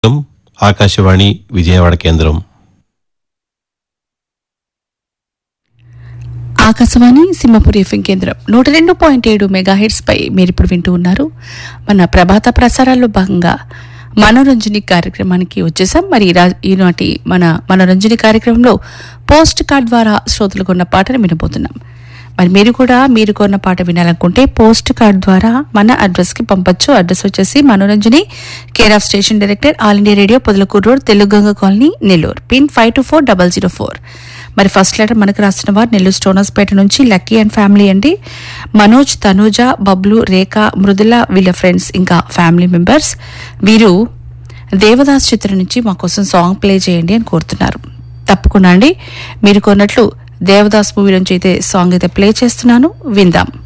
ఆకాశవాణి విజయవాడ కేంద్రం ఆకాశవాణి సింహపురి ఎఫ్ఎం కేంద్రం నూట రెండు పాయింట్ ఏడు మెగాహెడ్స్ పై మీరు ఇప్పుడు వింటూ ఉన్నారు మన ప్రభాత ప్రసారాల్లో భాగంగా మనోరంజని కార్యక్రమానికి వచ్చేసాం మరి ఈరా- ఈనాటి మన మనోరంజని కార్యక్రమంలో పోస్ట్ కార్డ్ ద్వారా శ్రోతలు కొన్న పాటను వినబోతున్నాం మరి మీరు కూడా మీరు కొన్న పాట వినాలనుకుంటే పోస్ట్ కార్డ్ ద్వారా మన అడ్రస్ కి పంపొచ్చు అడ్రస్ వచ్చేసి Manoranjani care of station director All India Radio Podalakuru road Telaganga colony Nellore pin five two four double zero four మరి ఫస్ట్ లెటర్ మనకు రాసిన వారు నెల్లూరు స్టోనర్స్పేట నుంచి లక్కీ అండ్ ఫ్యామిలీ అండి మనోజ్ తనూజ బబ్లు రేఖ మృదుల వీళ్ళ ఫ్రెండ్స్ ఇంకా ఫ్యామిలీ మెంబర్స్ వీరు దేవదాస్ చిత్రం నుంచి మా కోసం సాంగ్ ప్లే చేయండి అని కోరుతున్నారు తప్పకుండా అండి మీరు కొన్నట్లు దేవదాస్ మూవీ నుంచి అయితే సాంగ్ అయితే ప్లే చేస్తున్నాను విందాం